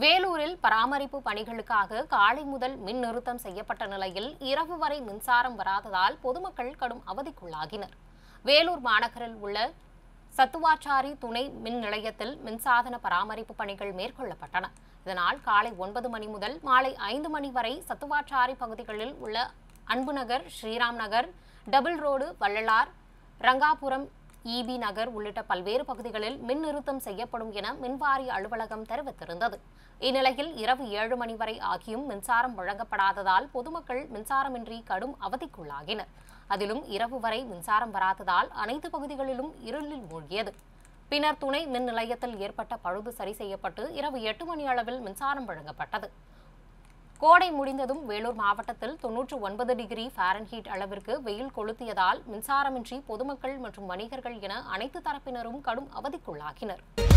வேலூரில் பராமரிப்பு பணிகளுக்காக காலை முதல் மின் நிறுத்தம் செய்யப்பட்ட நிலையில் இரவு வரை மின்சாரம் வராததால் பொதுமக்கள் கடும் அவதிக்குள்ளாகினர் வேலூர் மாநகரில் உள்ள சத்துவாச்சாரி துணை மின் நிலையத்தில் மின்சாதன பராமரிப்பு பணிகள் மேற்கொள்ளப்பட்டன இதனால் காலை ஒன்பது மணி முதல் மாலை ஐந்து மணி வரை சத்துவாச்சாரி பகுதிகளில் உள்ள Anbu Nagar Sriram Nagar double road Vallalar Rangapuram EB Nagar உள்ளிட்ட பல்வேறு பகுதிகளில் மின் நிறுத்தம் செய்யப்படும் என மின்வாரிய அலுவலகம் தெரிவித்திருந்தது இந்நிலையில் இரவு ஏழு மணி வரை ஆகியும் மின்சாரம் வழங்கப்படாததால் பொதுமக்கள் மின்சாரமின்றி கடும் அவதிக்குள்ளாகினர் அதிலும் இரவு வரை மின்சாரம் வராததால் அனைத்து பகுதிகளிலும் இருளில் மூழ்கியது பின்னர் துணை மின் நிலையத்தில் ஏற்பட்ட பழுது சரி செய்யப்பட்டு இரவு எட்டு மணி அளவில் மின்சாரம் வழங்கப்பட்டது கோடை முடிந்ததும் வேலூர் மாவட்டத்தில் தொன்னூற்று ஒன்பது டிகிரி ஃபாரன்ஹீட் அளவிற்கு வெயில் கொளுத்தியதால் மின்சாரமின்றி பொதுமக்கள் மற்றும் வணிகர்கள் என அனைத்து தரப்பினரும் கடும் அவதிக்குள்ளாகினர்